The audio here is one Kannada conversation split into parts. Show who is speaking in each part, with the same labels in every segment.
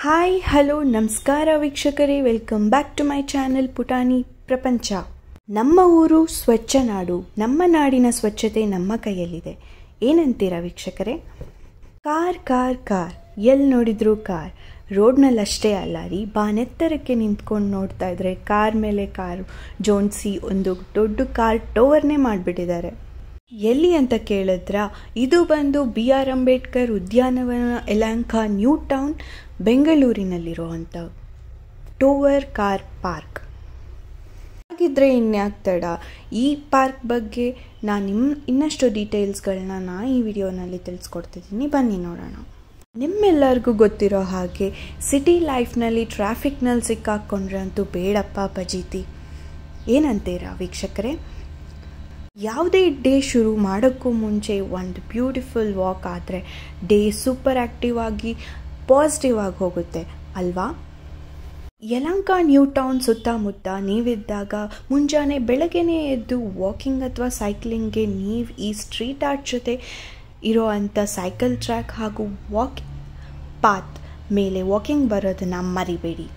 Speaker 1: ಹಾಯ್ ಹಲೋ ನಮಸ್ಕಾರ ವೀಕ್ಷಕರೇ welcome back to my channel ಪುಟಾಣಿ ಪ್ರಪಂಚ ನಮ್ಮ ಊರು ಸ್ವಚ್ಛ ನಾಡು ನಮ್ಮ ನಾಡಿನ ಸ್ವಚ್ಛತೆ ನಮ್ಮ ಕೈಯಲ್ಲಿದೆ ಏನಂತೀರಾ ವೀಕ್ಷಕರೇ ಕಾರ್ ಕಾರ್ ಕಾರ್ ಎಲ್ಲಿ ನೋಡಿದ್ರು ಕಾರ್ ರೋಡ್ನಲ್ಲಿ ಅಷ್ಟೇ ಅಲ್ಲ ರೀ ಬಾನೆತ್ತರಕ್ಕೆ ನಿಂತ್ಕೊಂಡು ನೋಡ್ತಾ ಇದ್ರೆ ಕಾರ್ ಮೇಲೆ ಕಾರ್ ಜೋಡಿಸಿ ಒಂದು ದೊಡ್ಡ ಕಾರ್ ಟೋವರ್ನೇ ಮಾಡಿಬಿಟ್ಟಿದ್ದಾರೆ ಎಲ್ಲಿ ಅಂತ ಕೇಳಿದ್ರ ಇದು ಬಂದು ಬಿ ಆರ್ ಅಂಬೇಡ್ಕರ್ ಉದ್ಯಾನವನ ಯಲಹಂಕ ನ್ಯೂ ಟೌನ್ ಬೆಂಗಳೂರಿನಲ್ಲಿರುವಂಥ ಟೋವರ್ ಕಾರ್ ಪಾರ್ಕ್ ಹಾಗಿದ್ರೆ ಇನ್ಯಾಕ್ ತಡ ಈ ಪಾರ್ಕ್ ಬಗ್ಗೆ ನಾನು ನಿಮ್ಮ ಇನ್ನಷ್ಟು ಡೀಟೇಲ್ಸ್ಗಳನ್ನ ನಾ ಈ ವಿಡಿಯೋನಲ್ಲಿ ತಿಳಿಸ್ಕೊಡ್ತಿದ್ದೀನಿ ಬನ್ನಿ ನೋಡೋಣ ನಿಮ್ಮೆಲ್ಲರಿಗೂ ಗೊತ್ತಿರೋ ಹಾಗೆ ಸಿಟಿ ಲೈಫ್ನಲ್ಲಿ ಟ್ರಾಫಿಕ್ನಲ್ಲಿ ಸಿಕ್ಕಾಕ್ಕೊಂಡ್ರೆ ಅಂತೂ ಬೇಡಪ್ಪ ಬಜೀತಿ ಏನಂತೀರಾ ವೀಕ್ಷಕರೇ ಯಾವುದೇ ಡೇ ಶುರು ಮಾಡೋಕ್ಕೂ ಮುಂಚೆ ಒಂದು ಬ್ಯೂಟಿಫುಲ್ ವಾಕ್ ಆದರೆ ಡೇ ಸೂಪರ್ ಆ್ಯಕ್ಟಿವ್ ಆಗಿ ಪಾಸಿಟಿವ್ ಆಗಿ ಹೋಗುತ್ತೆ ಅಲ್ವಾ ಯಲಂಕ ನ್ಯೂ ಟೌನ್ ಸುತ್ತಮುತ್ತ ನೀವಿದ್ದಾಗ ಮುಂಜಾನೆ ಬೆಳಗ್ಗೆನೇ ಎದ್ದು ವಾಕಿಂಗ್ ಅಥವಾ ಸೈಕ್ಲಿಂಗ್ಗೆ ನೀವು ಈ ಸ್ಟ್ರೀಟ್ ಆರ್ಟ್ ಜೊತೆ ಇರೋ ಅಂಥ ಸೈಕಲ್ ಟ್ರ್ಯಾಕ್ ಹಾಗೂ ವಾಕ್ ಪಾತ್ ಮೇಲೆ ವಾಕಿಂಗ್ ಬರೋದನ್ನು ಮರಿಬೇಡಿ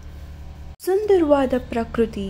Speaker 1: ಸುಂದರವಾದ ಪ್ರಕೃತಿ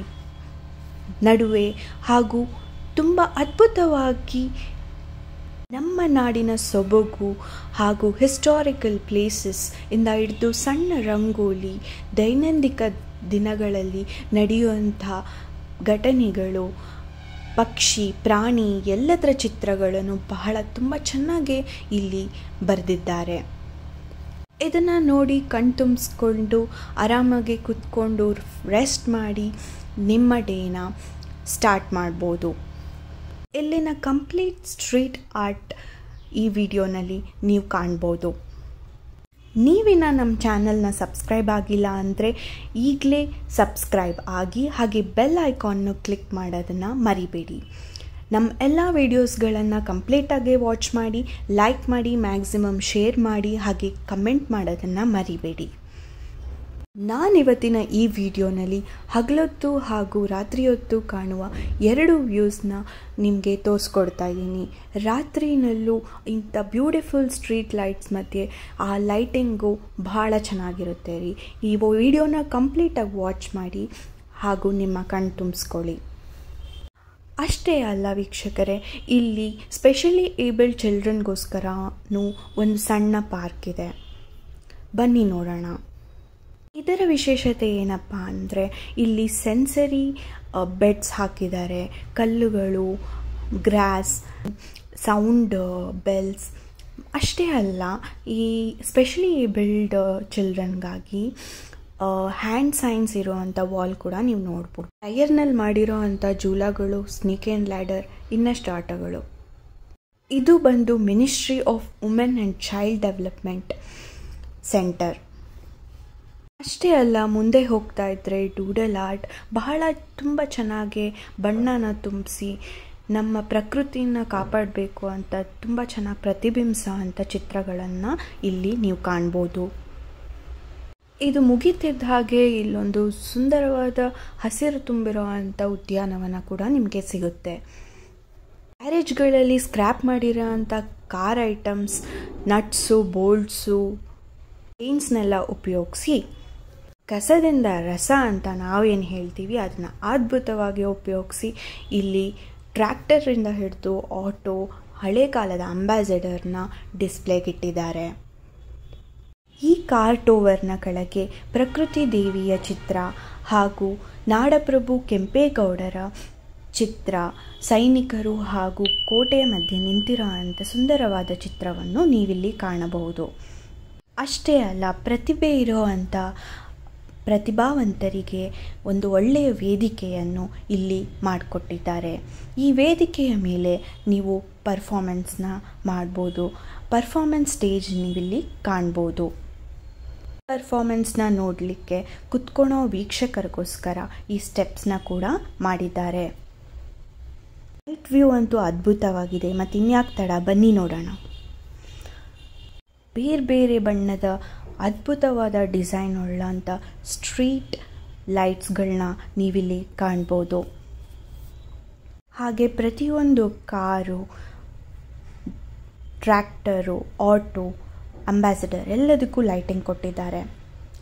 Speaker 1: ನಡುವೆ ಹಾಗೂ ತುಂಬ ಅದ್ಭುತವಾಗಿ ನಮ್ಮ ನಾಡಿನ ಸೊಬಗು ಹಾಗೂ ಹಿಸ್ಟಾರಿಕಲ್ ಪ್ಲೇಸಸ್ ಇಂದ ಹಿಡಿದು ಸಣ್ಣ ರಂಗೋಲಿ ದೈನಂದಿಕ ದಿನಗಳಲ್ಲಿ ನಡೆಯುವಂಥ ಘಟನೆಗಳು ಪಕ್ಷಿ ಪ್ರಾಣಿ ಎಲ್ಲದರ ಚಿತ್ರಗಳನ್ನು ಬಹಳ ತುಂಬ ಚೆನ್ನಾಗಿ ಇಲ್ಲಿ ಬರೆದಿದ್ದಾರೆ ಇದನ್ನು ನೋಡಿ ಕಣ್ತುಂಬಿಸ್ಕೊಂಡು ಆರಾಮಾಗಿ ಕೂತ್ಕೊಂಡು ರೆಸ್ಟ್ ಮಾಡಿ ನಿಮ್ಮ ಡೇನ ಸ್ಟಾರ್ಟ್ ಮಾಡ್ಬೋದು ಇಲ್ಲಿನ ಕಂಪ್ಲೀಟ್ ಸ್ಟ್ರೀಟ್ ಆರ್ಟ್ ಈ ವಿಡಿಯೋನಲ್ಲಿ ನೀವು ಕಾಣ್ಬೋದು ನೀವಿನ ನಮ್ಮ ಚಾನಲ್ನ ಸಬ್ಸ್ಕ್ರೈಬ್ ಆಗಿಲ್ಲ ಅಂದರೆ ಈಗಲೇ ಸಬ್ಸ್ಕ್ರೈಬ್ ಆಗಿ ಹಾಗೆ ಬೆಲ್ ಐಕಾನ್ನು ಕ್ಲಿಕ್ ಮಾಡೋದನ್ನು ಮರಿಬೇಡಿ ನಮ್ಮ ಎಲ್ಲ ವೀಡಿಯೋಸ್ಗಳನ್ನು ಕಂಪ್ಲೀಟಾಗಿ ವಾಚ್ ಮಾಡಿ ಲೈಕ್ ಮಾಡಿ ಮ್ಯಾಕ್ಸಿಮಮ್ ಶೇರ್ ಮಾಡಿ ಹಾಗೆ ಕಮೆಂಟ್ ಮಾಡೋದನ್ನು ಮರಿಬೇಡಿ ನಾನಿವತ್ತಿನ ಈ ವಿಡಿಯೋನಲ್ಲಿ ಹಗಲೊತ್ತು ಹಾಗೂ ರಾತ್ರಿಯೊತ್ತು ಕಾಣುವ ಎರಡು ವ್ಯೂಸ್ನ ನಿಮಗೆ ತೋರಿಸ್ಕೊಡ್ತಾ ಇದ್ದೀನಿ ರಾತ್ರಿನಲ್ಲೂ ಇಂಥ ಬ್ಯೂಟಿಫುಲ್ ಸ್ಟ್ರೀಟ್ ಲೈಟ್ಸ್ ಮಧ್ಯೆ ಆ ಲೈಟಿಂಗು ಬಹಳ ಚೆನ್ನಾಗಿರುತ್ತೆ ರೀ ಈ ವಿಡಿಯೋನ ಕಂಪ್ಲೀಟಾಗಿ ವಾಚ್ ಮಾಡಿ ಹಾಗೂ ನಿಮ್ಮ ಕಣ್ ತುಂಬಿಸ್ಕೊಳ್ಳಿ ಅಷ್ಟೇ ಅಲ್ಲ ವೀಕ್ಷಕರೇ ಇಲ್ಲಿ ಸ್ಪೆಷಲಿ ಏಬಲ್ಡ್ ಚಿಲ್ಡ್ರನ್ಗೋಸ್ಕರನೂ ಒಂದು ಸಣ್ಣ ಪಾರ್ಕ್ ಇದೆ ಬನ್ನಿ ನೋಡೋಣ ಇದರ ವಿಶೇಷತೆ ಏನಪ್ಪ ಅಂದರೆ ಇಲ್ಲಿ ಸೆನ್ಸರಿ ಬೆಡ್ಸ್ ಹಾಕಿದ್ದಾರೆ ಕಲ್ಲುಗಳು ಗ್ರಾಸ್ ಸೌಂಡ್ ಬೆಲ್ಸ್ ಅಷ್ಟೇ ಅಲ್ಲ ಈ ಸ್ಪೆಷಲಿ ಬಿಲ್ಡ್ ಚಿಲ್ಡ್ರನ್ಗಾಗಿ ಹ್ಯಾಂಡ್ ಸೈನ್ಸ್ ಇರೋವಂಥ ವಾಲ್ ಕೂಡ ನೀವು ನೋಡ್ಬೋದು ಟೈರ್ನಲ್ಲಿ ಮಾಡಿರೋ ಅಂಥ ಜೂಲಾಗಳು ಸ್ನೀಕ್ ಆ್ಯಂಡ್ ಲ್ಯಾಡರ್ ಇನ್ನಷ್ಟು ಆಟಗಳು ಇದು ಬಂದು ministry of women and child development centre ಅಷ್ಟೇ ಅಲ್ಲ ಮುಂದೆ ಹೋಗ್ತಾ ಇದ್ದರೆ ಡೂಡಲ್ ಆರ್ಟ್ ಬಹಳ ತುಂಬ ಚೆನ್ನಾಗಿ ಬಣ್ಣನ ತುಂಬಿಸಿ ನಮ್ಮ ಪ್ರಕೃತಿನ ಕಾಪಾಡಬೇಕು ಅಂತ ತುಂಬ ಚೆನ್ನಾಗಿ ಪ್ರತಿಬಿಂಬಿಸೋ ಅಂಥ ಚಿತ್ರಗಳನ್ನು ಇಲ್ಲಿ ನೀವು ಕಾಣ್ಬೋದು ಇದು ಮುಗಿತಿದ್ದ ಹಾಗೆ ಇಲ್ಲೊಂದು ಸುಂದರವಾದ ಹಸಿರು ತುಂಬಿರೋ ಅಂಥ ಉದ್ಯಾನವನ ಕೂಡ ನಿಮಗೆ ಸಿಗುತ್ತೆ ಗ್ಯಾರೇಜ್ಗಳಲ್ಲಿ ಸ್ಕ್ರ್ಯಾಪ್ ಮಾಡಿರೋ ಅಂಥ ಕಾರ್ ಐಟಮ್ಸ್ ನಟ್ಸು ಬೋಲ್ಟ್ಸು ಪೇಂಟ್ಸ್ನೆಲ್ಲ ಉಪಯೋಗಿಸಿ ಕಸದಿಂದ ರಸ ಅಂತ ನಾವೇನು ಹೇಳ್ತೀವಿ ಅದನ್ನು ಅದ್ಭುತವಾಗಿ ಉಪಯೋಗಿಸಿ ಇಲ್ಲಿ ಟ್ರ್ಯಾಕ್ಟರಿಂದ ಹಿಡಿದು ಆಟೋ ಹಳೆ ಕಾಲದ ಅಂಬಾಸಡರ್ನ ಡಿಸ್ಪ್ಲೇಗಿಟ್ಟಿದ್ದಾರೆ ಈ ಕಾರ್ ಟೋವರ್ನ ಕೆಳಗೆ ಪ್ರಕೃತಿ ದೇವಿಯ ಚಿತ್ರ ಹಾಗೂ ನಾಡಪ್ರಭು ಕೆಂಪೇಗೌಡರ ಚಿತ್ರ ಸೈನಿಕರು ಹಾಗೂ ಕೋಟೆಯ ಮಧ್ಯೆ ನಿಂತಿರೋ ಅಂಥ ಸುಂದರವಾದ ಚಿತ್ರವನ್ನು ನೀವಿಲ್ಲಿ ಕಾಣಬಹುದು ಅಷ್ಟೇ ಅಲ್ಲ ಪ್ರತಿಭೆ ಇರೋ ಅಂಥ ಪ್ರತಿಭಾವಂತರಿಗೆ ಒಂದು ಒಳ್ಳೆಯ ವೇದಿಕೆಯನ್ನು ಇಲ್ಲಿ ಮಾಡಿಕೊಟ್ಟಿದ್ದಾರೆ ಈ ವೇದಿಕೆಯ ಮೇಲೆ ನೀವು ಪರ್ಫಾಮೆನ್ಸ್ನ ಮಾಡ್ಬೋದು ಪರ್ಫಾಮೆನ್ಸ್ ಸ್ಟೇಜ್ ನೀವಿಲ್ಲಿ ಕಾಣ್ಬೋದು ಪರ್ಫಾಮೆನ್ಸ್ನ ನೋಡಲಿಕ್ಕೆ ಕುತ್ಕೊಳೋ ವೀಕ್ಷಕರಿಗೋಸ್ಕರ ಈ ಸ್ಟೆಪ್ಸ್ನ ಕೂಡ ಮಾಡಿದ್ದಾರೆ ನೈಟ್ ವ್ಯೂ ಅಂತೂ ಅದ್ಭುತವಾಗಿದೆ ಮತ್ತು ಇನ್ಯಾಕೆ ತಡ ಬನ್ನಿ ನೋಡೋಣ ಬೇರೆ ಬೇರೆ ಬಣ್ಣದ ಅದ್ಭುತವಾದ ಡಿಸೈನ್ ಉಳ್ಳಂಥ ಸ್ಟ್ರೀಟ್ ಲೈಟ್ಸ್ಗಳನ್ನ ನೀವಿಲ್ಲಿ ಕಾಣ್ಬೋದು ಹಾಗೆ ಪ್ರತಿಯೊಂದು ಕಾರು ಟ್ರ್ಯಾಕ್ಟರು ಆಟೋ ಅಂಬಾಸಿಡರ್ ಎಲ್ಲದಕ್ಕೂ ಲೈಟಿಂಗ್ ಕೊಟ್ಟಿದ್ದಾರೆ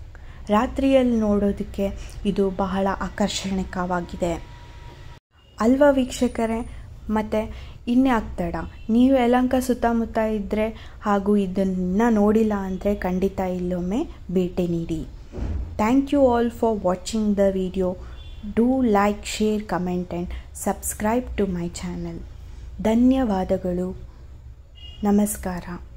Speaker 1: ರಾತ್ರಿಯಲ್ಲಿ ನೋಡೋದಕ್ಕೆ ಇದು ಬಹಳ ಆಕರ್ಷಣೀಯವಾಗಿದೆ ಅಲ್ವಾ ವೀಕ್ಷಕರೇ ಮತ್ತು ಇನ್ನೇ ಆಗ್ತಡ ನೀವು ಯಲಹಂಕ ಸುತ್ತಮುತ್ತ ಇದ್ದರೆ ಹಾಗೂ ಇದನ್ನು ನೋಡಿಲ್ಲ ಅಂದರೆ ಖಂಡಿತ ಇಲ್ಲೊಮ್ಮೆ ಭೇಟಿ ನೀಡಿ thank you all for watching the video do like share comment and subscribe to my channel ಧನ್ಯವಾದಗಳು ನಮಸ್ಕಾರ